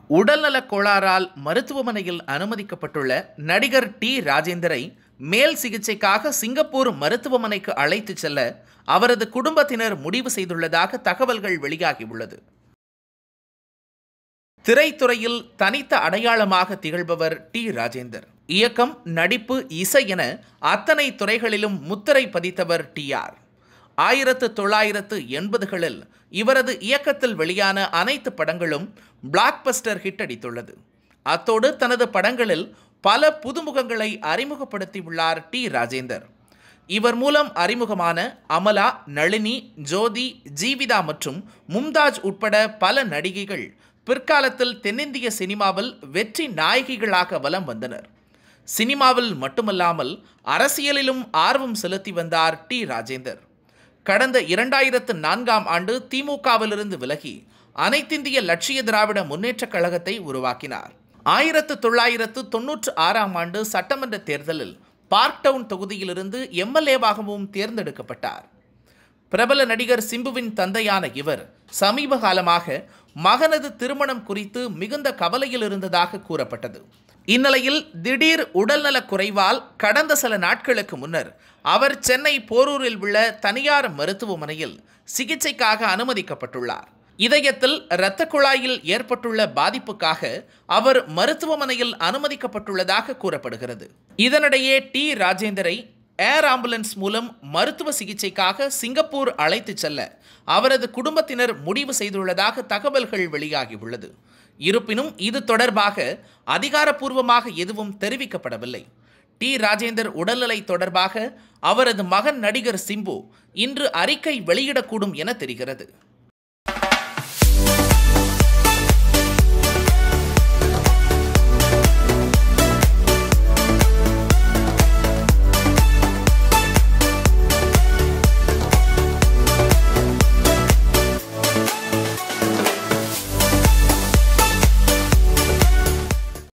உடல்நலக் கோளாறால் மருத்துவமனையில் அனுமதிக்கப்பட்டுள்ள நடிகர் டி ராஜேந்தரை மேல் சிகிச்சைக்காக சிங்கப்பூர் மருத்துவமனைக்கு அழைத்துச் செல்ல அவரது குடும்பத்தினர் முடிவு செய்துள்ளதாக தகவல்கள் வெளியாகியுள்ளது திரைத்துறையில் தனித்த அடையாளமாக திகழ்பவர் டி ராஜேந்தர் இயக்கம் நடிப்பு இசை என அத்தனை துறைகளிலும் முத்திரை பதித்தவர் டி ஆர் ஆயிரத்து தொள்ளாயிரத்து எண்பதுகளில் இவரது இயக்கத்தில் வெளியான அனைத்து படங்களும் பிளாக்பஸ்டர் ஹிட் அடித்துள்ளது அத்தோடு தனது படங்களில் பல புதுமுகங்களை அறிமுகப்படுத்தியுள்ளார் டி ராஜேந்தர் இவர் மூலம் அறிமுகமான அமலா நளினி ஜோதி ஜீவிதா மற்றும் மும்தாஜ் உட்பட பல நடிகைகள் பிற்காலத்தில் தென்னிந்திய சினிமாவில் வெற்றி நாயகிகளாக வலம் வந்தனர் சினிமாவில் மட்டுமல்லாமல் அரசியலிலும் ஆர்வம் செலுத்தி வந்தார் டி ராஜேந்தர் கடந்த இரண்டாயிரத்து நான்காம் ஆண்டு திமுகவிலிருந்து விலகி அனைத்திந்திய லட்சிய திராவிட முன்னேற்றக் கழகத்தை உருவாக்கினார் ஆயிரத்து தொள்ளாயிரத்து தொன்னூற்று ஆறாம் ஆண்டு சட்டமன்ற தேர்தலில் பார்க் டவுன் தொகுதியிலிருந்து எம்எல்ஏவாகவும் தேர்ந்தெடுக்கப்பட்டார் பிரபல நடிகர் சிம்புவின் தந்தையான இவர் சமீப காலமாக மகனது திருமணம் குறித்து மிகுந்த கவலையில் இருந்ததாக கூறப்பட்டது இந்நிலையில் திடீர் உடல்நலக் குறைவால் கடந்த சில நாட்களுக்கு முன்னர் அவர் சென்னை போரூரில் உள்ள தனியார் மருத்துவமனையில் சிகிச்சைக்காக அனுமதிக்கப்பட்டுள்ளார் இதயத்தில் இரத்த குழாயில் ஏற்பட்டுள்ள பாதிப்புக்காக அவர் மருத்துவமனையில் அனுமதிக்கப்பட்டுள்ளதாக கூறப்படுகிறது இதனிடையே டி ராஜேந்தரை ஏர் ஆம்புலன்ஸ் மூலம் மருத்துவ சிகிச்சைக்காக சிங்கப்பூர் அழைத்துச் செல்ல அவரது குடும்பத்தினர் முடிவு செய்துள்ளதாக தகவல்கள் வெளியாகியுள்ளது இருப்பினும் இது தொடர்பாக அதிகாரப்பூர்வமாக எதுவும் தெரிவிக்கப்படவில்லை டி ராஜேந்தர் உடல்நிலை தொடர்பாக அவரது மகன் நடிகர் சிம்பு இன்று அறிக்கை வெளியிடக்கூடும் என தெரிகிறது